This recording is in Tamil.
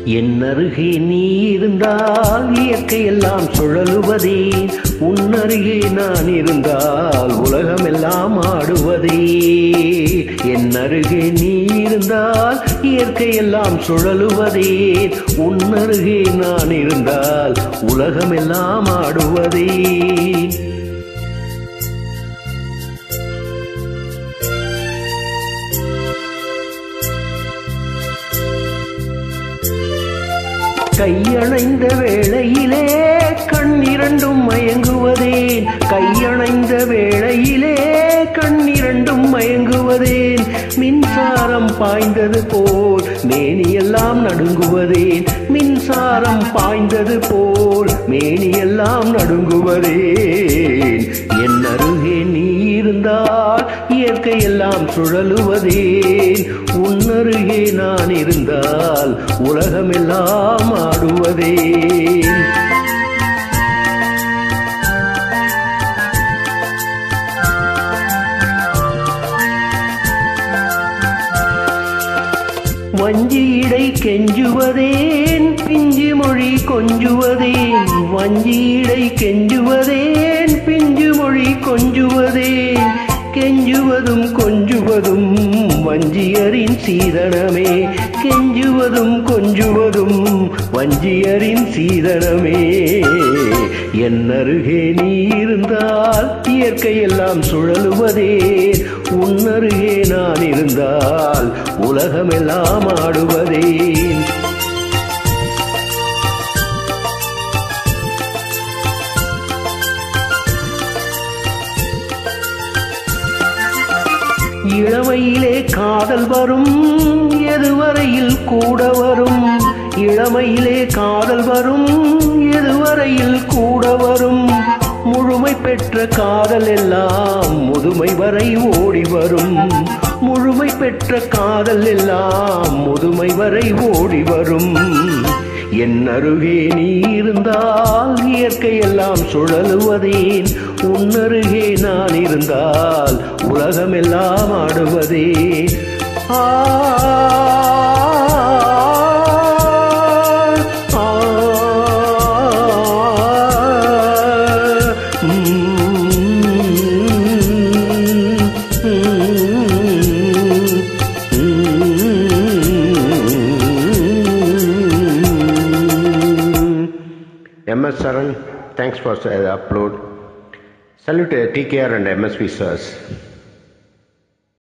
என் அருகே நீ இருந்தால் இயற்கை எல்லாம் சுழலுவதே உன் அருகே நான் இருந்தால் உலகம் எல்லாம் ஆடுவதே என் அருகே நீ இருந்தால் இயற்கை எல்லாம் சுழலுவதே உன் அருகே நான் இருந்தால் உலகம் எல்லாம் ஆடுவதே கையணைந்த வேளையிலே கண்ணிரண்டும் மயங்குவதேன் கையணைந்த வேளையிலே கண்ணிரண்டும் மயங்குவதேன் மின்சாரம் பாய்ந்தது போல் மேனியெல்லாம் நடுங்குவதேன் மின்சாரம் பாய்ந்தது போல் மேனியெல்லாம் நடுங்குவதேன் என் அருகே நீ இருந்தால் இயற்கை எல்லாம் சுழலுவதேன் உன் அருகே நான் இருந்தால் உலகமெல்லாம் ஆடுவதேன் வஞ்சியிடை கெஞ்சுவதேன் பிஞ்சு மொழி கொஞ்சுவதேன் வஞ்சியிடை கெஞ்சுவதேன் பிஞ்சு மொழி கொஞ்சுவதேன் கெஞ்சுவதும் கொஞ்சுவதும் வஞ்சியரின் சீதனமே கெஞ்சுவதும் கொஞ்சுவதும் வஞ்சியரின் சீதனமே என் அருகே நீ இருந்தால் இயற்கை எல்லாம் சுழலுவதே உன் அருகே நான் இருந்தால் உலகமெல்லாம் ஆடுவதே இளமையிலே காதல் வரும் எதுவரையில் கூட வரும் இளமையிலே காதல் வரும் எதுவரையில் கூட வரும் முழுமை பெற்ற காதல் எல்லாம் முதுமை வரை ஓடி வரும் முழுமை பெற்ற காதல் எல்லாம் முதுமை வரை ஓடி வரும் என் அருகே நீ இருந்தால் இயற்கை எல்லாம் சுழலுவதேன் உன் அருகே நான் இருந்தால் உலகமெல்லாம் ஆடுவதே ஆ ஆ, MS Saran, thanks for the upload. Salute to TKR and MSV sirs.